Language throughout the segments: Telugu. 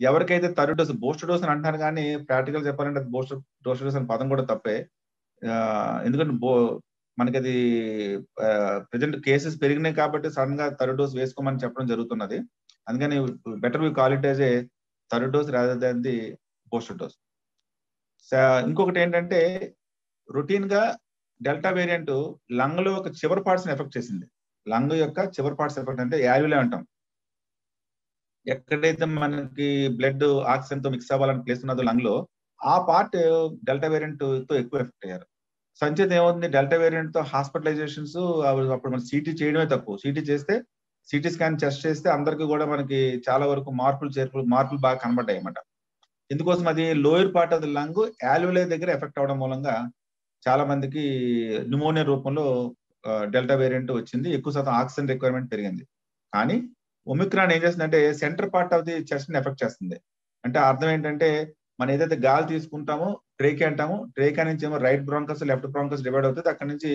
ఎవరికైతే థర్డ్ డోస్ బూస్టర్ డోస్ అని అంటున్నారు కానీ ప్రాక్టికల్ చెప్పాలంటే బూస్టర్ బూస్టర్ డోస్ అనే పదం కూడా తప్పే ఆ, ఎందుకంటే బో మనకి అది ప్రజెంట్ కేసెస్ పెరిగినాయి కాబట్టి సడన్ గా థర్డ్ డోస్ వేసుకోమని చెప్పడం జరుగుతున్నది అందుకని better we quality as a third dose rather than the booster dose ఇంకొకటి ఏంటంటే రొటీన్ గా డెల్టా వేరియంట్ లంగ్ లో ఒక చివరి పార్ట్స్ ఎఫెక్ట్ చేసింది లంగ్ యొక్క చివరి పార్ట్స్ ఎఫెక్ట్ అంటే యాల్యులే అంటాం ఎక్కడైతే మనకి బ్లడ్ ఆక్సిజన్ తో మిక్స్ అవ్వాలని ప్లేస్ ఉన్నదో లంగ్ లో ఆ పార్ట్ డెల్టా వేరియంట్ తో ఎక్కువ ఎఫెక్ట్ అయ్యారు సంచేత ఏమవుతుంది డెల్టా వేరియంట్ తో హాస్పిటలైజేషన్స్ అప్పుడు మనం సిటీ చేయడమే తక్కువ సిటీ చేస్తే సిటీ స్కాన్ చెస్ట్ చేస్తే అందరికి కూడా మనకి చాలా వరకు మార్పులు చేర్పులు మార్పులు బాగా కనబడ్డాయి అన్నమాట ఎందుకోసం అది lower part of the lung alveoli దగ్గర ఎఫెక్ట్ అవడం మూలంగా చాలా మందికి న్యూమోనియా రూపంలో డెల్టా వేరియంట్ వచ్చింది ఎక్కువ శాతం ఆక్సిజన్ రిక్వైర్మెంట్ పెరిగింది కానీ ఒమిక్రాన్ ఏం చేస్తుందంటే center part of the chest ని ఎఫెక్ట్ చేస్తుంది అంటే అర్థం ఏంటంటే మనం ఏదైతే గాలి తీసుకుంటామో ట్రేకే అంటాము ట్రేకా నుంచి ఏమో right bronchus left bronchus divide అవుతుంది అక్కడ నుంచి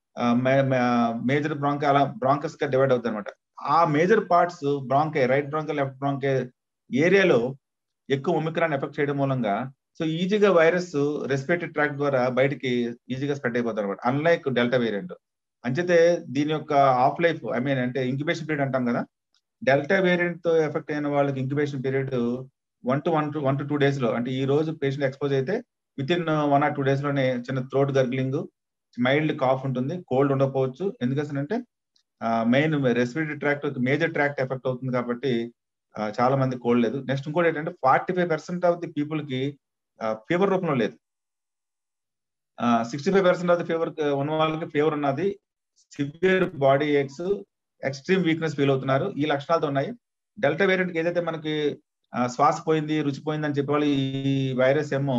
మేజర్ బ్రాంక అలా బ్రాంకస్ గా డివైడ్ అవుతుంది అనమాట ఆ major parts bronchi right bronchi left bronchi ఏరియాలో ఎక్కువ ఒమిక్రాన్ ఎఫెక్ట్ చేయడం మూలంగా సో ఈజీగా వైరస్ రెస్పిరేటరీ ట్రాక్ ద్వారా బయటికి ఈజీగా స్ప్రెడ్ అయిపోతుంది అనమాట అన్లైక్ డెల్టా వేరియంట్ అంచేతే దీని యొక్క ఆఫ్ లైఫ్ ఐ మీన్ అంటే ఇంక్యుబేషన్ పీరియడ్ అంటాం కదా డెల్టా వేరియంట్ తో ఎఫెక్ట్ అయిన వాళ్ళకి incubation period one two one two one two two days లో అంటే ఈ రోజు పేషెంట్ ఎక్స్పోజ్ అయితే within one or two days లోనే చిన్న థ్రోట్ గర్గ్లింగ్ మైల్డ్ కాఫ్ ఉంటుంది కోల్డ్ ఉండకపోవచ్చు ఎందుకంటే main respiratory tract major tract effect అవుతుంది కాబట్టి చాలా మంది కోల్డ్ లేదు నెక్స్ట్ ఇంకోటి ఏంటంటే forty five percent of the people కి ఫీవర్ రూపంలో లేదు sixty five percent of the fever ఉన్న వాళ్ళకి ఫీవర్ ఉన్నది severe body aches extreme weakness feel అవుతున్నారు ఈ లక్షణాలతో ఉన్నాయి డెల్టా వేరియంట్ ఏదైతే మనకి శ్వాస పోయింది రుచి పోయింది అని చెప్పే వాళ్ళు ఈ వైరస్ ఏమో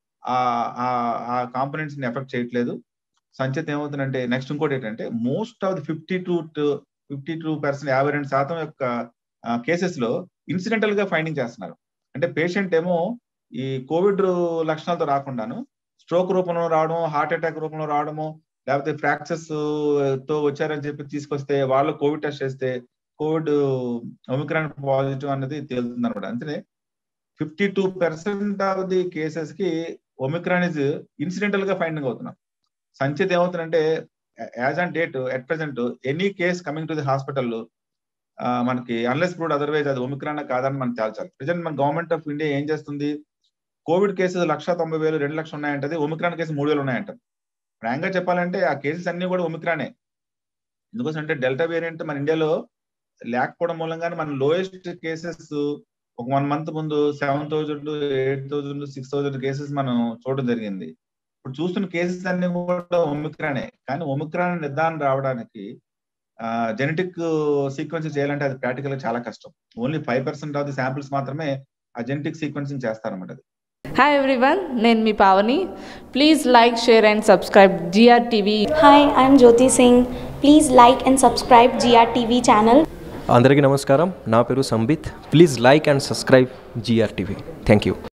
ఆ కాంపోనెంట్స్ ని ఎఫెక్ట్ చేయట్లేదు సంచేత ఏమవుతుందంటే నెక్స్ట్ ఇంకోటి ఏంటంటే most of the fifty two fifty two percent యాభై రెండు శాతం యొక్క కేసెస్ లో ఇన్సిడెంటల్ గా ఫైండింగ్ చేస్తున్నారు అంటే పేషెంట్ ఏమో ఈ కోవిడ్ లక్షణాలతో రాకుండాను స్ట్రోక్ రూపంలో రావడం హార్ట్ అటాక్ రూపంలో రావడము లేకపోతే ఫ్రాక్చర్స్ తో వచ్చారని చెప్పి తీసుకొస్తే వాళ్ళు కోవిడ్ టెస్ట్ చేస్తే కోవిడ్ ఒమిక్రాన్ పాజిటివ్ అన్నది తేలుతుంది అనమాట అంతే fifty two percent of the cases కి ఒమిక్రాన్ ఇస్ ఇన్సిడెంటల్ గా ఫైండింగ్ అవుతున్నాం సంచిత్ ఏమవుతుందంటే as on date at present any case coming to the hospital మనకి అన్లెస్ ప్రూడ్ అదర్వైజ్ అది ఒమిక్రాన్ కాదని మనం తేల్చాలి ప్రజెంట్ మన గవర్నమెంట్ ఆఫ్ ఇండియా ఏం చేస్తుంది కోవిడ్ కేసెస్ లక్ష తొంభై వేలు రెండు లక్షలు ఉన్నాయంటది ఒమిక్రాన్ కేసు మూడు వేలు ఉన్నాయంట ఫ్రాంక్గా చెప్పాలంటే ఆ కేసెస్ అన్ని కూడా ఒమిక్రానే ఎందుకోసం అంటే డెల్టా వేరియంట్ మన ఇండియాలో లేకపోవడం మూలంగానే మన లోయెస్ట్ కేసెస్ ఒక వన్ మంత్ ముందు seven thousand eight thousand six thousand cases మనం చూడడం జరిగింది ఇప్పుడు చూస్తున్న కేసెస్ అన్ని కూడా ఒమిక్రానే కానీ ఒమిక్రాన్ నిర్ధారణ రావడానికి జెనెటిక్ సీక్వెన్స్ చేయాలంటే అది ప్రాక్టికల్ గా చాలా కష్టం only five percent of the samples మాత్రమే ఆ జెనెటిక్ సీక్వెన్సింగ్ చేస్తారన్నమాట అది హాయ్ ఎవ్రీవన్ నేను మీ Pavani please like share and subscribe G R TV Hi, I'm Jyoti Singh. Please like and subscribe GRTV channel. అందరికీ నమస్కారం నా పేరు Sambit please like and subscribe G R TV thank you